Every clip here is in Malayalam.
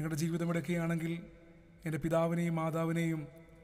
നിങ്ങളുടെ ജീവിതം എടുക്കുകയാണെങ്കിൽ എൻ്റെ പിതാവിനെയും മാതാവിനെയും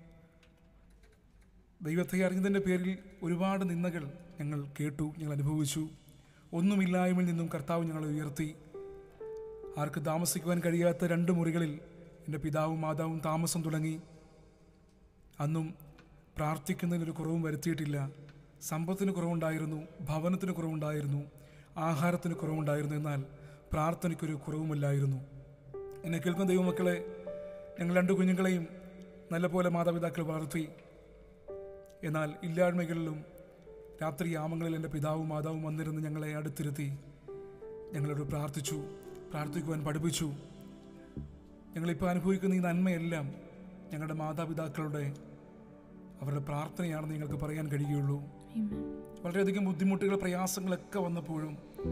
ദൈവത്തെ അറിഞ്ഞതിൻ്റെ പേരിൽ ഒരുപാട് നിന്ദകൾ ഞങ്ങൾ കേട്ടു ഞങ്ങൾ അനുഭവിച്ചു ഒന്നുമില്ലായ്മയിൽ നിന്നും കർത്താവ് ഞങ്ങളെ ഉയർത്തി ആർക്ക് താമസിക്കുവാൻ കഴിയാത്ത രണ്ട് മുറികളിൽ എൻ്റെ പിതാവും മാതാവും താമസം തുടങ്ങി അന്നും പ്രാർത്ഥിക്കുന്നതിനൊരു കുറവും വരുത്തിയിട്ടില്ല സമ്പത്തിന് കുറവുണ്ടായിരുന്നു ഭവനത്തിന് കുറവുണ്ടായിരുന്നു ആഹാരത്തിന് കുറവുണ്ടായിരുന്നു എന്നാൽ പ്രാർത്ഥനയ്ക്കൊരു കുറവുമില്ലായിരുന്നു എന്നെ കേൾക്കുന്ന ദൈവമക്കളെ ഞങ്ങൾ രണ്ട് കുഞ്ഞുങ്ങളെയും നല്ലപോലെ മാതാപിതാക്കൾ വളർത്തി എന്നാൽ ഇല്ലായ്മകളിലും രാത്രി യാമങ്ങളിൽ എൻ്റെ പിതാവും മാതാവും വന്നിരുന്ന് ഞങ്ങളെ അടുത്തിരുത്തി ഞങ്ങളോട് പ്രാർത്ഥിച്ചു പ്രാർത്ഥിക്കുവാൻ പഠിപ്പിച്ചു ഞങ്ങളിപ്പോൾ അനുഭവിക്കുന്ന ഈ നന്മയെല്ലാം ഞങ്ങളുടെ മാതാപിതാക്കളുടെ അവരുടെ പ്രാർത്ഥനയാണെന്ന് ഞങ്ങൾക്ക് പറയാൻ കഴിയുകയുള്ളൂ Amen. വളരെയധികം ബുദ്ധിമുട്ടുകൾ പ്രയാസങ്ങളൊക്കെ വന്നപ്പോഴും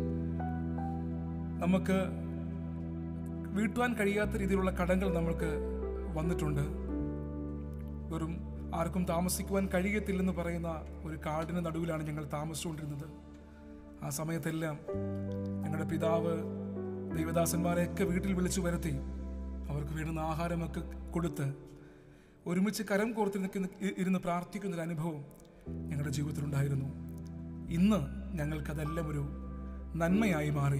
നമുക്ക് വീട്ടുവാൻ കഴിയാത്ത രീതിയിലുള്ള കടങ്ങൾ നമ്മൾക്ക് വന്നിട്ടുണ്ട് വെറും ആർക്കും താമസിക്കുവാൻ കഴിയത്തില്ലെന്ന് പറയുന്ന ഒരു കാടിന് നടുവിലാണ് ഞങ്ങൾ താമസിച്ചുകൊണ്ടിരുന്നത് ആ സമയത്തെല്ലാം ഞങ്ങളുടെ പിതാവ് ദൈവദാസന്മാരെയൊക്കെ വീട്ടിൽ വിളിച്ചു വരുത്തി അവർക്ക് വേണ്ടുന്ന ആഹാരമൊക്കെ കൊടുത്ത് ഒരുമിച്ച് കരം കോർത്ത് നിൽക്കുന്ന ഇ- ഇരുന്ന് പ്രാർത്ഥിക്കുന്നൊരു അനുഭവം ഞങ്ങളുടെ ജീവിതത്തിലുണ്ടായിരുന്നു ഇന്ന് ഞങ്ങൾക്കതെല്ലാം ഒരു നന്മയായി മാറി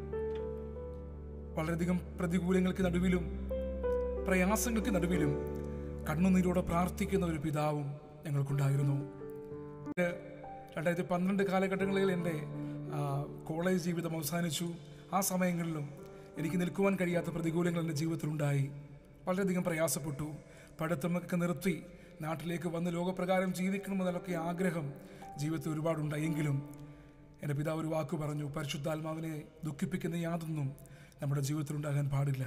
വളരെയധികം പ്രതികൂലങ്ങൾക്ക് നടുവിലും പ്രയാസങ്ങൾക്ക് നടുവിലും കണ്ണുനീരോടെ പ്രാർത്ഥിക്കുന്ന ഒരു പിതാവും ഞങ്ങൾക്കുണ്ടായിരുന്നു ഇത് രണ്ടായിരത്തി പന്ത്രണ്ട് കാലഘട്ടങ്ങളിൽ എൻ്റെ ആ, കോളേജ് ജീവിതം അവസാനിച്ചു ആ സമയങ്ങളിലും എനിക്ക് നിൽക്കുവാൻ കഴിയാത്ത പ്രതികൂലങ്ങൾ എൻ്റെ ജീവിതത്തിലുണ്ടായി വളരെയധികം പ്രയാസപ്പെട്ടു പഠിത്തമൊക്കെ നിർത്തി നാട്ടിലേക്ക് വന്ന് ലോകപ്രകാരം ജീവിക്കണമെന്നതൊക്കെ ആഗ്രഹം ജീവിതത്തിൽ ഒരുപാടുണ്ടായി എങ്കിലും എൻ്റെ പിതാവ് ഒരു വാക്ക് പറഞ്ഞു പരിശുദ്ധാത്മാവിനെ ദുഃഖിപ്പിക്കുന്ന യാതൊന്നും നമ്മുടെ ജീവിതത്തിൽ ഉണ്ടാകാൻ പാടില്ല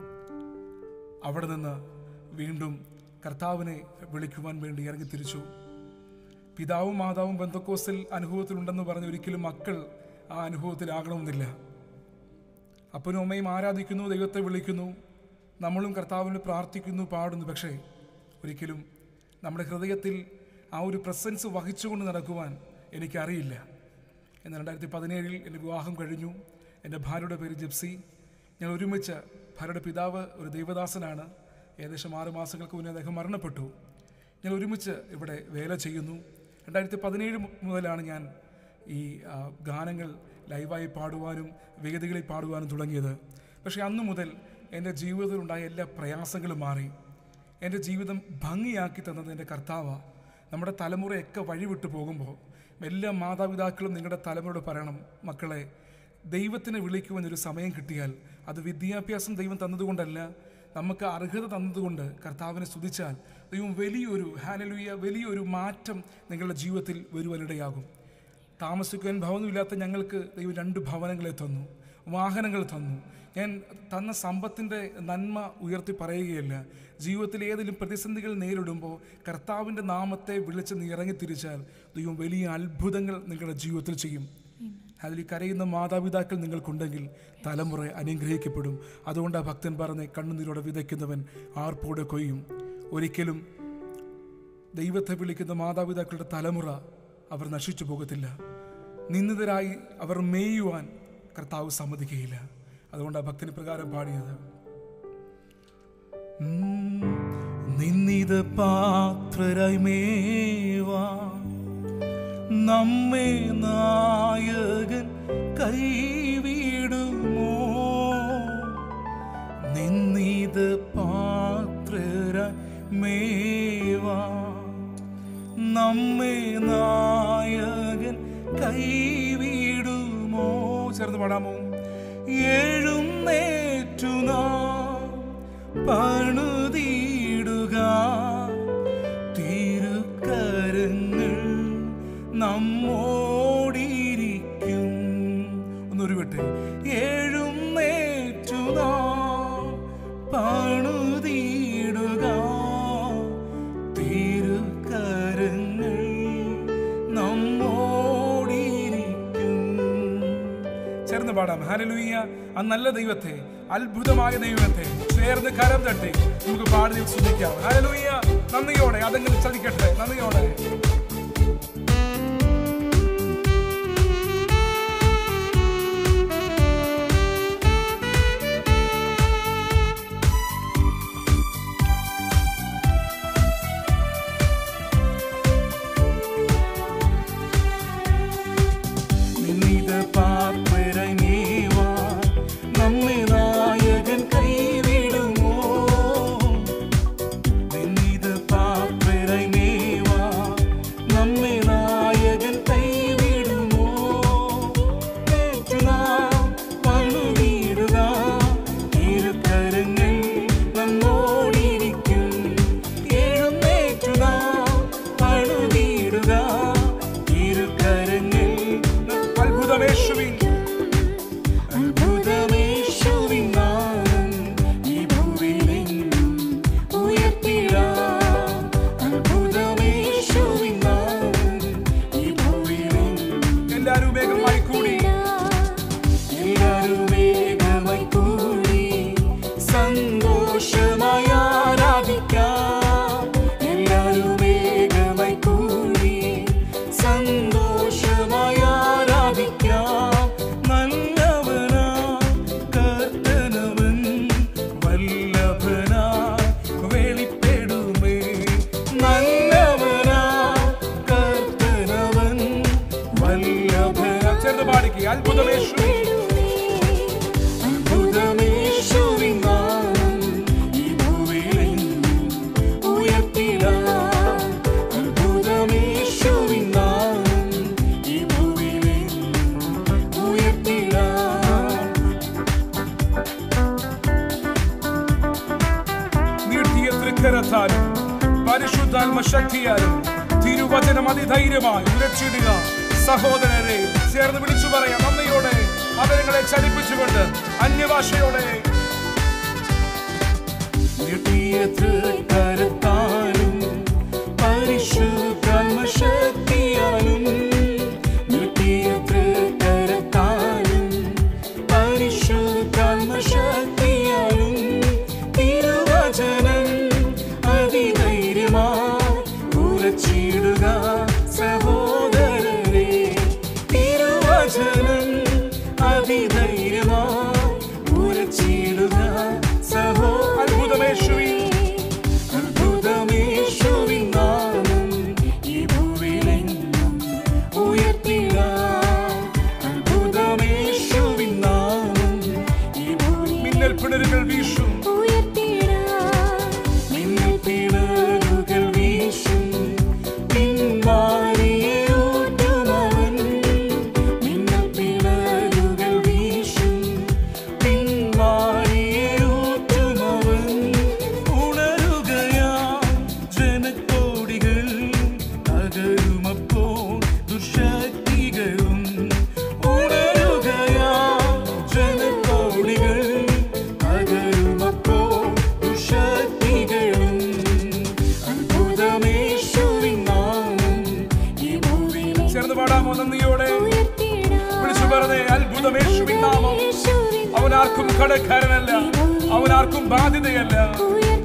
അവിടെ നിന്ന് വീണ്ടും കർത്താവിനെ വിളിക്കുവാൻ വേണ്ടി ഇറങ്ങി തിരിച്ചു പിതാവും മാതാവും ബന്ധക്കോസിൽ അനുഭവത്തിലുണ്ടെന്ന് പറഞ്ഞ് ഒരിക്കലും മക്കൾ ആ അനുഭവത്തിലാകണമെന്നില്ല അപ്പനും അമ്മയും ആരാധിക്കുന്നു ദൈവത്തെ വിളിക്കുന്നു നമ്മളും കർത്താവിന് പ്രാർത്ഥിക്കുന്നു പാടുന്നു പക്ഷേ ഒരിക്കലും നമ്മുടെ ഹൃദയത്തിൽ ആ ഒരു പ്രസൻസ് വഹിച്ചുകൊണ്ട് നടക്കുവാൻ എനിക്കറിയില്ല എന്നാൽ രണ്ടായിരത്തി പതിനേഴിൽ എൻ്റെ വിവാഹം കഴിഞ്ഞു എൻ്റെ ഭാര്യയുടെ പേര് ജിപ്സി ഞങ്ങൾ ഒരുമിച്ച് ഭാര്യയുടെ പിതാവ് ഒരു ദൈവദാസനാണ് ഏകദേശം ആറ് മാസങ്ങൾക്ക് മുന്നേ അദ്ദേഹം മരണപ്പെട്ടു ഞാൻ ഒരുമിച്ച് ഇവിടെ വേല ചെയ്യുന്നു രണ്ടായിരത്തി പതിനേഴ് മുതലാണ് ഞാൻ ഈ ആ, ഗാനങ്ങൾ ലൈവായി പാടുവാനും വേദികളിൽ പാടുവാനും തുടങ്ങിയത് പക്ഷേ അന്നു മുതൽ എൻ്റെ ജീവിതത്തിലുണ്ടായ എല്ലാ പ്രയാസങ്ങളും മാറി എൻ്റെ ജീവിതം ഭംഗിയാക്കി തന്നത് എൻ്റെ കർത്താവ നമ്മുടെ തലമുറയൊക്കെ വഴിവിട്ടു പോകുമ്പോൾ എല്ലാ മാതാപിതാക്കളും നിങ്ങളുടെ തലമുറയോട് പറയണം മക്കളെ ദൈവത്തിനെ വിളിക്കുവാൻ ഒരു സമയം കിട്ടിയാൽ അത് വിദ്യാഭ്യാസം ദൈവം തന്നതുകൊണ്ടല്ല നമുക്ക് അർഹത തന്നതുകൊണ്ട് കർത്താവിനെ സ്തുതിച്ചാൽ ദൈവം വലിയൊരു ഹാനലുയ വലിയൊരു മാറ്റം നിങ്ങളുടെ ജീവിതത്തിൽ വരുവാനിടയാകും താമസിക്കുവാൻ ഭവനമില്ലാത്ത ഞങ്ങൾക്ക് ദൈവം രണ്ട് ഭവനങ്ങളെ തന്നു വാഹനങ്ങൾ തന്നു ഞാൻ തന്ന സമ്പത്തിൻ്റെ നന്മ ഉയർത്തി പറയുകയല്ല ജീവിതത്തിൽ ഏതെങ്കിലും പ്രതിസന്ധികൾ നേരിടുമ്പോൾ കർത്താവിൻ്റെ നാമത്തെ വിളിച്ച് നീ ഇറങ്ങിത്തിരിച്ചാൽ ദൈവം വലിയ അത്ഭുതങ്ങൾ നിങ്ങളുടെ ജീവിതത്തിൽ ചെയ്യും അതിൽ കരയുന്ന മാതാപിതാക്കൾ നിങ്ങൾക്കുണ്ടെങ്കിൽ തലമുറ അനുഗ്രഹിക്കപ്പെടും അതുകൊണ്ട് ആ ഭക്തൻ പറഞ്ഞ് കണ്ണുനീരോടെ വിതയ്ക്കുന്നവൻ ആർപ്പോടെ കൊയ്യും ഒരിക്കലും ദൈവത്തെ വിളിക്കുന്ന മാതാപിതാക്കളുടെ തലമുറ അവർ നശിച്ചു പോകത്തില്ല നിന്ദിതരായി അവർ മേയുവാൻ കർത്താവ് സമ്മതിക്കുകയില്ല അതുകൊണ്ട് ആ ഭക്തന് പ്രകാരം പാടിയത് ഉം, നിന്ദിത പാത്രരായി മേവാൻ നമ്മെ നായകൻ കൈവിടുമോ നിന്നിത പാത്രര മേവാ നമ്മെ നായകൻ കൈവിടുമോ ചേർന്ന് പാടാമോ എഴുന്നേറ്റു നാം പണുതീടുക തിരുക്കരങ്ങൾ നമ്മോടിരിക്കും ഒന്നൊരു വിട്ടെ എഴുന്നേറ്റു നാം പണുതീടുക തിരുക്കരങ്ങൾ നമ്മോടിരിക്കും ചേർന്ന് പാടാം ഹല്ലേലൂയ ആ നല്ല ദൈവത്തെ അത്ഭുതമായ ദൈവത്തെ ചേർന്ന് കരം തട്ടി നമുക്ക് പാടി സ്തുതിക്കാം ഹല്ലേലൂയ നന്ദിയോടെ അതെങ്കിലും ചതിക്കട്ടെ നന്ദിയോടെ തിരുക്കരങ്ങൾ നമ്മോടിരിക്കും എഴുന്നേറ്റു നാം പണിതിടുക തിരുക്കരങ്ങൾ അത്ഭുതമേശുവിൻ അത്ഭുതമേശുവിൻ നാമം ഈ ഭൂവിലെങ്ങും ഉയർത്തിടാം. അത്ഭുതമേശുവിൻ നാമം ഈ ഭൂവിലെങ്ങും എല്ലാവരും വേഗമായി കൂടി എല്ലാവരും വേഗമായി കൂടി സന്തോഷമായി ആരാധിക്കാം എല്ലാവരും വേഗമായി കൂടി സന്തോഷമായി ആരാധിക്കാം നല്ലവനാ കർത്തനവൻ വല്ലഭനാ വെളിപ്പെടുമേ നല്ലവനാ കർത്തനവൻ വല്ലഭനാ ചേർന്ന് പാടിക്കുക അത്ഭുതമേശുവിൻ അത്ഭുതമേശുവിൻ നാമം ഈ ഭൂവിലെങ്ങും ഉയർത്തിടാം. അത്ഭുതമേശുവിൻ നാമം ഈ ഭൂവിലെങ്ങും ഉയർത്തിടാം. നീട്ടിയ തൃക്കരത്താലും പരിശുദ്ധാത്മ ശക്തിയാലും തിരുവചനം അതിധൈര്യമായി ഉരച്ചിടുക സഹോദരരെ ചേർന്ന് വിളിച്ചു പറയാം നന്ദിയോടെ അവരങ്ങളെ ചലിപ്പിച്ചുകൊണ്ട് അന്യഭാഷയോടെ നീട്ടിയ തൃക്കരത്താലും പരിശുദ്ധാത്മശക്തിയാലും നീട്ടിയ തൃക്കരത്താലും പരിശുദ്ധാത്മശക്തിയാലും തിരുവചനം അതിധൈര്യമായി ഉറച്ചിടുക സഹോദരരെ തിരുവചനം അതിധൈര്യമായി ഉറച്ചിടുക സഹോ അത്ഭുതമേശുവിൻ അത്ഭുതമേശുവിൻ നാമം ഈ ഭൂവിലെങ്ങും ഉയർത്തിടാം. അത്ഭുതമേശുവിൻ നാമം ഈ ഭൂവിൽ മിന്നൽ പിണരുകൾ വീശും മിന്നൽ പിണരുകൾ വീശും. പിൻമാരിയെ ഊറ്റുമവൻ. മിന്നൽ പിണരുകൾ വീശും. പിൻമാരിയെ ഊറ്റുമവൻ. ഉണരുകയാം ജനക്കോടികൾ തകരുമപ്പോൾ ദുർശക്തികളും ഉണരുകയാം ജനക്കോടികൾ തകരുമപ്പോൾ ദുർശക്തികളും അത്ഭുതമേശുവിൻ നാമം ഈ ഭൂവിൽ ചേർന്ന് പാടാമോ നന്ദിയോടെ വിളിച്ചു പറഞ്ഞേ അത്ഭുതമേശുവിൻ നാമം അവനാർക്കും കടക്കാരനല്ല അവനാർക്കും ബാധ്യതയല്ല